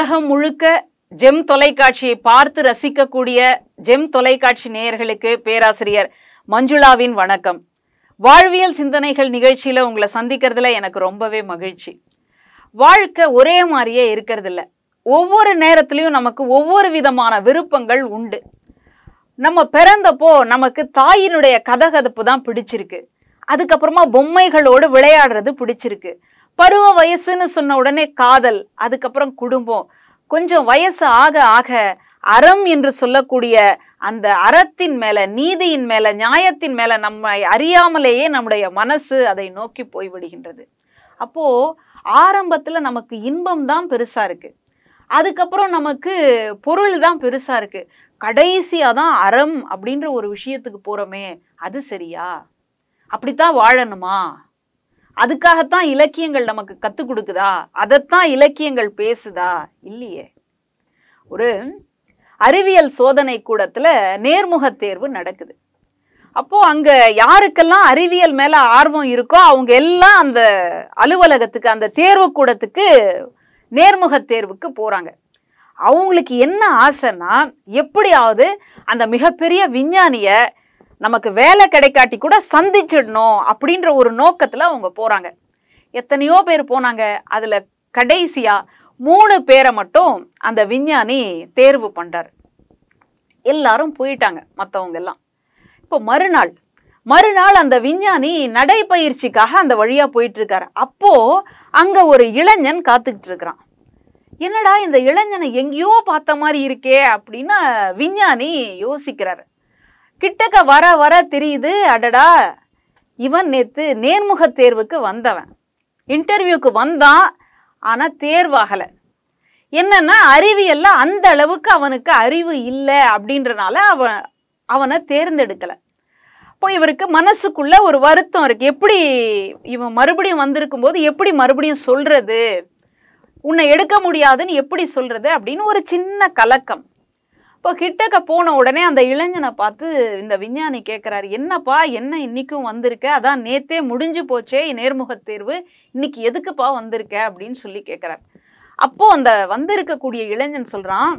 உலகம் முழுக்க ஜெம் தொலைக்காட்சியை பார்த்து ரசிக்கக்கூடிய ஜெம் தொலைக்காட்சி நேயர்களுக்கு பேராசிரியர் மஞ்சுளாவின் வணக்கம் வாழ்வியல் சிந்தனைகள் நிகழ்ச்சியில உங்களை சந்திக்கிறதுல எனக்கு ரொம்பவே மகிழ்ச்சி வாழ்க்கை ஒரே மாதிரியே இருக்கிறதில்ல ஒவ்வொரு நேரத்திலையும் நமக்கு ஒவ்வொரு விதமான விருப்பங்கள் உண்டு நம்ம பிறந்தப்போ நமக்கு தாயினுடைய கதகதப்பு தான் பிடிச்சிருக்கு அதுக்கப்புறமா பொம்மைகளோடு விளையாடுறது பிடிச்சிருக்கு பருவ வயசுன்னு சொன்ன உடனே காதல் அதுக்கப்புறம் குடும்பம் கொஞ்சம் வயசு ஆக ஆக அறம் என்று சொல்லக்கூடிய அந்த அறத்தின் மேல நீதியின் மேல நியாயத்தின் மேல நம்மை அறியாமலேயே நம்முடைய மனசு அதை நோக்கி போய்விடுகின்றது அப்போ ஆரம்பத்துல நமக்கு இன்பம் தான் பெருசா இருக்கு அதுக்கப்புறம் நமக்கு பொருள் தான் பெருசா இருக்கு கடைசியா தான் அறம் அப்படின்ற ஒரு விஷயத்துக்கு போறோமே அது சரியா அப்படித்தான் வாழணுமா அதுக்காகத்தான் இலக்கியங்கள் நமக்கு கற்றுக் கொடுக்குதா அதைத்தான் இலக்கியங்கள் பேசுதா இல்லையே ஒரு அறிவியல் சோதனை கூடத்துல நேர்முக தேர்வு நடக்குது அப்போ அங்க யாருக்கெல்லாம் அறிவியல் மேல ஆர்வம் இருக்கோ அவங்க எல்லாம் அந்த அலுவலகத்துக்கு அந்த தேர்வு கூடத்துக்கு நேர்முக தேர்வுக்கு போறாங்க அவங்களுக்கு என்ன ஆசைன்னா எப்படியாவது அந்த மிகப்பெரிய விஞ்ஞானிய நமக்கு வேலை கிடைக்காட்டி கூட சந்திச்சிடணும் அப்படின்ற ஒரு நோக்கத்துல அவங்க போறாங்க எத்தனையோ பேர் போனாங்க அதுல கடைசியா மூணு பேரை மட்டும் அந்த விஞ்ஞானி தேர்வு பண்றாரு எல்லாரும் போயிட்டாங்க மற்றவங்க எல்லாம் இப்போ மறுநாள் மறுநாள் அந்த விஞ்ஞானி நடைப்பயிற்சிக்காக அந்த வழியா போயிட்டு இருக்காரு அப்போ அங்க ஒரு இளைஞன் காத்துக்கிட்டு இருக்கிறான் என்னடா இந்த இளைஞனை எங்கேயோ பார்த்த மாதிரி இருக்கே அப்படின்னு விஞ்ஞானி யோசிக்கிறாரு கிட்டக்க வர வர தெரியுது அடடா இவன் நேத்து நேர்முக தேர்வுக்கு வந்தவன் இன்டர்வியூக்கு வந்தான் ஆனா தேர்வாகலை என்னன்னா அறிவியல்ல அந்த அளவுக்கு அவனுக்கு அறிவு இல்லை அப்படின்றனால அவன் அவனை தேர்ந்தெடுக்கல இப்போ இவருக்கு மனசுக்குள்ள ஒரு வருத்தம் இருக்கு எப்படி இவன் மறுபடியும் வந்திருக்கும் போது எப்படி மறுபடியும் சொல்றது உன்னை எடுக்க முடியாதுன்னு எப்படி சொல்றது அப்படின்னு ஒரு சின்ன கலக்கம் இப்போ கிட்டக்க போன உடனே அந்த இளைஞனை பார்த்து இந்த விஞ்ஞானி கேட்குறாரு என்னப்பா என்ன இன்னைக்கும் வந்திருக்க அதான் நேத்தே முடிஞ்சு போச்சே நேர்முகத் தேர்வு இன்னைக்கு எதுக்குப்பா வந்திருக்க அப்படின்னு சொல்லி கேட்குறாரு அப்போ அந்த வந்திருக்கக்கூடிய இளைஞன் சொல்றான்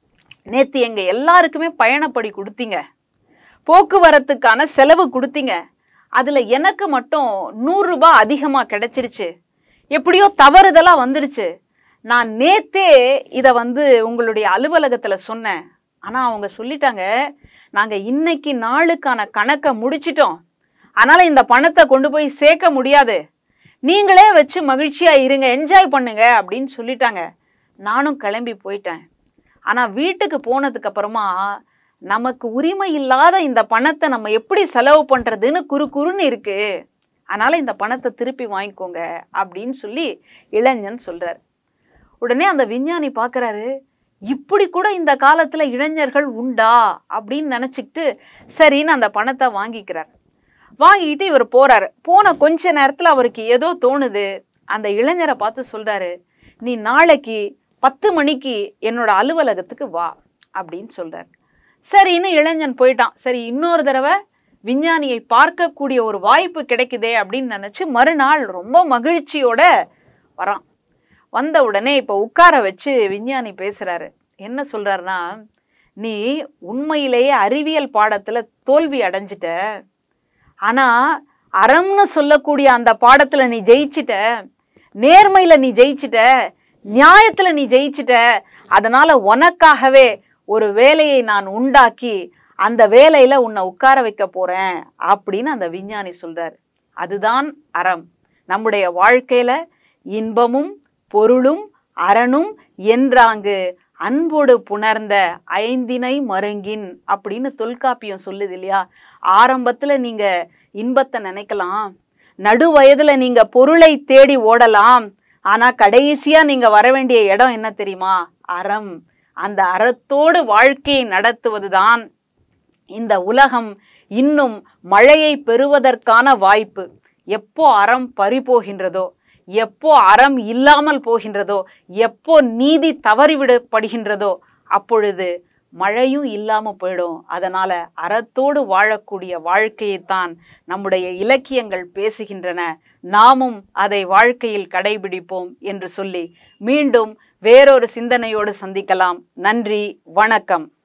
நேத்து எங்க எல்லாருக்குமே பயணப்படி கொடுத்தீங்க போக்குவரத்துக்கான செலவு கொடுத்தீங்க அதுல எனக்கு மட்டும் நூறு ரூபாய் அதிகமா கிடைச்சிருச்சு எப்படியோ தவறுதலா வந்துருச்சு நான் நேத்தே இதை வந்து உங்களுடைய அலுவலகத்துல சொன்னேன் ஆனா அவங்க சொல்லிட்டாங்க நாங்க இன்னைக்கு நாளுக்கான கணக்கை முடிச்சிட்டோம் அதனால இந்த பணத்தை கொண்டு போய் சேர்க்க முடியாது நீங்களே வச்சு மகிழ்ச்சியா இருங்க என்ஜாய் பண்ணுங்க அப்படின்னு சொல்லிட்டாங்க நானும் கிளம்பி போயிட்டேன் ஆனா வீட்டுக்கு போனதுக்கு அப்புறமா நமக்கு உரிமை இல்லாத இந்த பணத்தை நம்ம எப்படி செலவு பண்றதுன்னு குறு குறுன்னு இருக்கு அதனால இந்த பணத்தை திருப்பி வாங்கிக்கோங்க அப்படின்னு சொல்லி இளைஞன் சொல்றாரு உடனே அந்த விஞ்ஞானி பார்க்கறாரு இப்படி கூட இந்த காலத்துல இளைஞர்கள் உண்டா அப்படின்னு நினைச்சுக்கிட்டு சரின்னு அந்த பணத்தை வாங்கிக்கிறார் வாங்கிக்கிட்டு இவர் போறாரு போன கொஞ்ச நேரத்துல அவருக்கு ஏதோ தோணுது அந்த இளைஞரை பார்த்து சொல்றாரு நீ நாளைக்கு பத்து மணிக்கு என்னோட அலுவலகத்துக்கு வா அப்படின்னு சொல்றாரு சரின்னு இளைஞன் போயிட்டான் சரி இன்னொரு தடவை விஞ்ஞானியை பார்க்கக்கூடிய ஒரு வாய்ப்பு கிடைக்குதே அப்படின்னு நினைச்சு மறுநாள் ரொம்ப மகிழ்ச்சியோட வரான் வந்த உடனே இப்போ உட்கார வச்சு விஞ்ஞானி பேசுறாரு என்ன சொல்றாருன்னா நீ உண்மையிலேயே அறிவியல் பாடத்துல தோல்வி அடைஞ்சிட்ட ஆனா அறம்னு சொல்லக்கூடிய அந்த பாடத்துல நீ ஜெயிச்சிட்ட நேர்மையில நீ ஜெயிச்சிட்ட நியாயத்துல நீ ஜெயிச்சிட்ட அதனால உனக்காகவே ஒரு வேலையை நான் உண்டாக்கி அந்த வேலையில உன்னை உட்கார வைக்க போறேன் அப்படின்னு அந்த விஞ்ஞானி சொல்றாரு அதுதான் அறம் நம்முடைய வாழ்க்கையில இன்பமும் பொருளும் அறனும் என்றாங்கு அன்போடு புணர்ந்த ஐந்தினை மருங்கின் அப்படின்னு தொல்காப்பியம் சொல்லுது இல்லையா ஆரம்பத்துல நீங்க இன்பத்தை நினைக்கலாம் நடுவயதுல நீங்க பொருளை தேடி ஓடலாம் ஆனா கடைசியா நீங்க வர வேண்டிய இடம் என்ன தெரியுமா அறம் அந்த அறத்தோடு வாழ்க்கையை நடத்துவதுதான் இந்த உலகம் இன்னும் மழையை பெறுவதற்கான வாய்ப்பு எப்போ அறம் பறிபோகின்றதோ எப்போ அறம் இல்லாமல் போகின்றதோ எப்போ நீதி தவறிவிடப்படுகின்றதோ அப்பொழுது மழையும் இல்லாம போயிடும் அதனால அறத்தோடு வாழக்கூடிய வாழ்க்கையைத்தான் நம்முடைய இலக்கியங்கள் பேசுகின்றன நாமும் அதை வாழ்க்கையில் கடைபிடிப்போம் என்று சொல்லி மீண்டும் வேறொரு சிந்தனையோடு சந்திக்கலாம் நன்றி வணக்கம்